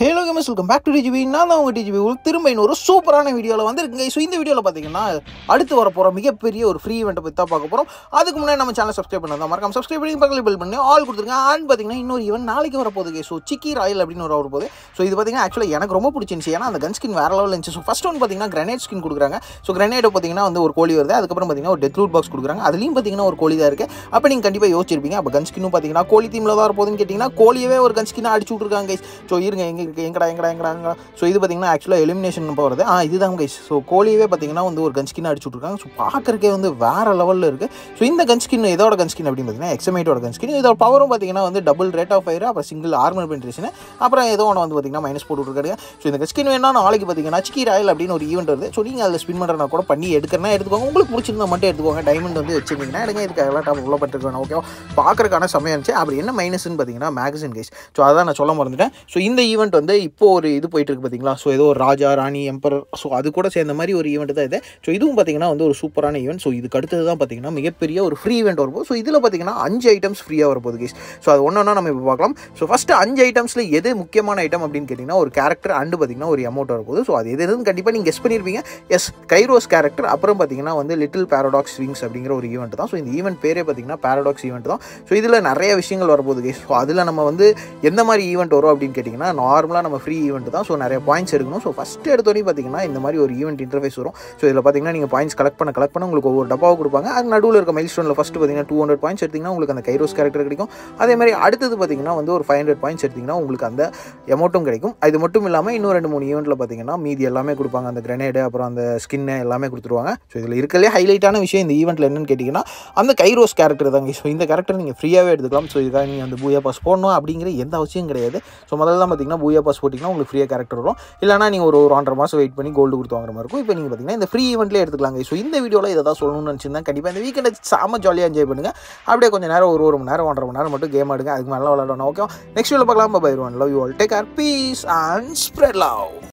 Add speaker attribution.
Speaker 1: hello gamers welcome back to DGP நான் தான் உங்கள் டிஜிபி திரும்ப இன்னொரு சூப்பரான வீடியோவில் வந்திருக்குங்க ஸோ இந்த வீடியோவில் பார்த்தீங்கன்னா அடுத்து வர போகிற மிகப்பெரிய ஒரு ஃப்ரீ இவெண்ட்டை பற்றி தான் பார்க்க போகிறோம் அதுக்கு முன்னாடி நம்ம சேனல் சப்ஸ்கிரைப் பண்ணால் மறக்காம சப்ஸ்கிரைப் பண்ணி பக்கத்தில் பில் பண்ணி ஆல் கொடுத்துருங்க அண்ட் பார்த்தீங்கன்னா இன்னொரு ஈவெண்ட் நாளைக்கு வர போகுது ஸோ சிக்கி ராயல் அப்படின்னு ஒரு வர போகுது ஸோ இது பார்த்தீங்கன்னா ஆக்சுவலாக எனக்கு ரொம்ப பிடிச்சிருந்துச்சு ஏன்னா அந்த கன் ஸ்கின் வேறு லெவலில் இருந்துச்சு ஸோ ஃபஸ்ட் ஒன் பார்த்தீங்கன்னா கிரனேட் ஸ்கின் கொடுக்குறாங்க ஸோ கிரனேட் பார்த்தீங்கன்னா வந்து ஒரு கோழி வருது அதுக்கப்புறம் பார்த்தீங்கன்னா ஒரு டெத் ரூட் பாக்ஸ் கொடுக்குறாங்க அதுலேயும் பார்த்தீங்கன்னா ஒரு கோழி தான் இருக்குது அப்போ நீங்கள் கண்டிப்பாக யோசிச்சிருப்பீங்க அப்போ கன் ஸ்கின்னும் பார்த்தீங்கன்னா கோழி தீமில் தான் வரப்போகுதுன்னு கேட்டிங்கன்னா கோழியவே ஒரு கன் ஸ்கின்னாக அடிச்சு விட்ருக்காங்க ஸோ இருங்க எங்கே இருக்குது எங்கடா எங்கடா எங்கடா எங்கடா ஸோ இது பார்த்தீங்கன்னா ஆக்சுவலாக எலிமினேஷன் போகிறது ஆ இதுதான் கைஸ் ஸோ கோழியவே பார்த்தீங்கன்னா வந்து ஒரு கன் ஸ்கின் அடிச்சு விட்ருக்காங்க ஸோ பார்க்குறக்கே வந்து வேறு லெவலில் இருக்குது ஸோ இந்த கன் ஸ்கின் எதோட கன் ஸ்கின் அப்படின்னு பார்த்தீங்கன்னா எக்ஸமேட்டோட கன் ஸ்கின் இதோட பவரும் பார்த்தீங்கன்னா வந்து டபுள் ரேட் ஆஃப் ஃபயர் அப்புறம் சிங்கிள் ஆர்மர் பென்ட்ரேஷன் அப்புறம் ஏதோ ஒன்று வந்து பார்த்தீங்கன்னா மைனஸ் போட்டு விட்ருக்காரு ஸோ இந்த ஸ்கின் வேணா நாளைக்கு பார்த்தீங்கன்னா சிக்கி ராயல் அப்படின்னு ஒரு ஈவெண்ட் வருது ஸோ நீங்கள் அதில் ஸ்பின் பண்ணுறனா கூட பண்ணி எடுக்கிறனா எடுத்துக்கோங்க உங்களுக்கு பிடிச்சிருந்தா மட்டும் எடுத்துக்கோங்க டைமண்ட் வந்து வச்சிருந்தீங்கன்னா எடுங்க இதுக்கு எல்லாம் டாப் உள்ள பட்டிருக்கு வேணும் ஓகேவா பார்க்கறதுக்கான சமயம் இருந்துச்சு அப்படி என்ன மைனஸ்னு பார்த்தீங்கன்னா மேகசின் கைஸ் ஸோ அதான் நான் சொல்ல மறந்துட்டேன் ஸோ இந்த ஈவெண்ட் வந்து இப்போ ஒரு இது போயிட்டு இருக்கு பார்த்தீங்களா ஸோ ஏதோ ஒரு ராஜா ராணி எம்பரர் ஸோ அது கூட சேர்ந்த மாதிரி ஒரு ஈவெண்ட் தான் இது ஸோ இதுவும் பார்த்தீங்கன்னா வந்து ஒரு சூப்பரான ஈவெண்ட் ஸோ இதுக்கு அடுத்தது தான் பார்த்தீங்கன்னா மிகப்பெரிய ஒரு ஃப்ரீ ஈவெண்ட் வரும்போது ஸோ இதில் பார்த்தீங்கன்னா அஞ்சு ஐட்டம்ஸ் ஃப்ரீயாக வரப்போகுது கைஸ் ஸோ அது ஒன்று ஒன்றா நம்ம இப்போ பார்க்கலாம் ஸோ ஃபஸ்ட்டு அஞ்சு ஐட்டம்ஸில் எது முக்கியமான ஐட்டம் அப்படின்னு கேட்டிங்கன்னா ஒரு கேரக்டர் அண்டு பார்த்தீங்கன்னா ஒரு அமௌண்ட் வரப்போகுது ஸோ அது எது எதுன்னு கண்டிப்பாக நீங்கள் கெஸ் பண்ணியிருப்பீங்க எஸ் கைரோஸ் கேரக்டர் அப்புறம் பார்த்தீங்கன்னா வந்து லிட்டில் பேரடாக்ஸ் விங்ஸ் அப்படிங்கிற ஒரு ஈவெண்ட் தான் ஸோ இந்த ஈவெண்ட் பேரே பார்த்தீங்கன்னா பேரடாக்ஸ் ஈவெண்ட் தான் ஸோ இதில் நிறைய விஷயங்கள் வரப்போகுது கைஸ் ஸோ அதில் நம்ம வந்து எந்த மாதிரி ஈவெண்ட் வரும் அப்படின்னு கேட்டிங்கன்னா நார்மலாக நம்ம ஃப்ரீ ஈவெண்ட் தான் ஸோ நிறைய பாயிண்ட்ஸ் எடுக்கணும் ஸோ ஃபஸ்ட்டு எடுத்தோடனே பார்த்தீங்கன்னா இந்த மாதிரி ஒரு ஈவெண்ட் இன்டர்ஃபேஸ் வரும் ஸோ இதில் பார்த்தீங்கன்னா நீங்கள் பாயிண்ட்ஸ் கலெக்ட் பண்ண கலெக்ட் பண்ண உங்களுக்கு ஒவ்வொரு டப்பாவை கொடுப்பாங்க அது நடுவில் இருக்க மைல் ஸ்டோனில் ஃபஸ்ட்டு பார்த்தீங்கன்னா டூ ஹண்ட்ரட் பாயிண்ட்ஸ் எடுத்திங்கன்னா உங்களுக்கு அந்த கைரோஸ் கேரக்டர் கிடைக்கும் அதே மாதிரி அடுத்தது பார்த்தீங்கன்னா வந்து ஒரு ஃபைவ் ஹண்ட்ரட் பாயிண்ட்ஸ் எடுத்திங்கன்னா உங்களுக்கு அந்த எமௌண்ட்டும் கிடைக்கும் இது மட்டும் இல்லாமல் இன்னும் ரெண்டு மூணு ஈவெண்ட்டில் பார்த்தீங்கன்னா மீதி எல்லாமே கொடுப்பாங்க அந்த கிரனேடு அப்புறம் அந்த ஸ்கின்னு எல்லாமே கொடுத்துருவாங்க ஸோ இதில் இருக்கலே ஹைலைட்டான விஷயம் இந்த ஈவெண்ட்டில் என்னன்னு கேட்டிங்கன்னா அந்த கைரோஸ் கேரக்டர் தாங்க ஸோ இந்த கேரக்டர் நீங்கள் ஃப்ரீயாகவே எடுத்துக்கலாம் ஸோ இதுக்காக நீங்கள் அந்த பூயா பாஸ் போடணும் அப்படிங்கிற எந்த அவசியம் கிடையாது ஸோ முதல்ல தான் பார்த்தீங்கன்னா பூயா பாஸ் போட்டிங்கன்னா உங்களுக்கு ஃப்ரீயாக கேரக்டர் வரும் இல்லைனா நீங்கள் ஒரு ஒரு ஒன்றரை மாதம் வெயிட் பண்ணி கோல்டு கொடுத்து வாங்குற மாதிரி இருக்கும் இப்போ நீங்கள் பார்த்தீங்கன்னா இந்த ஃப்ரீ ஈவெண்ட்லேயே எடுத்துக்கலாங்க ஸோ இந்த வீடியோவில் இதை தான் சொல்லணும்னு நினச்சிருந்தேன் கண்டிப்பாக இந்த வீக்கெண்டை செம்ம ஜாலியாக என்ஜாய் பண்ணுங்கள் அப்படியே கொஞ்சம் நேரம் ஒரு ஒரு மணி நேரம் ஒன்றரை மணி நேரம் மட்டும் கேம் ஆடுங்க அதுக்கு மேலே விளாடணும் ஓகே நெக்ஸ்ட் வீடியோ பார்க்கலாம் bye one love you all take care peace and spread love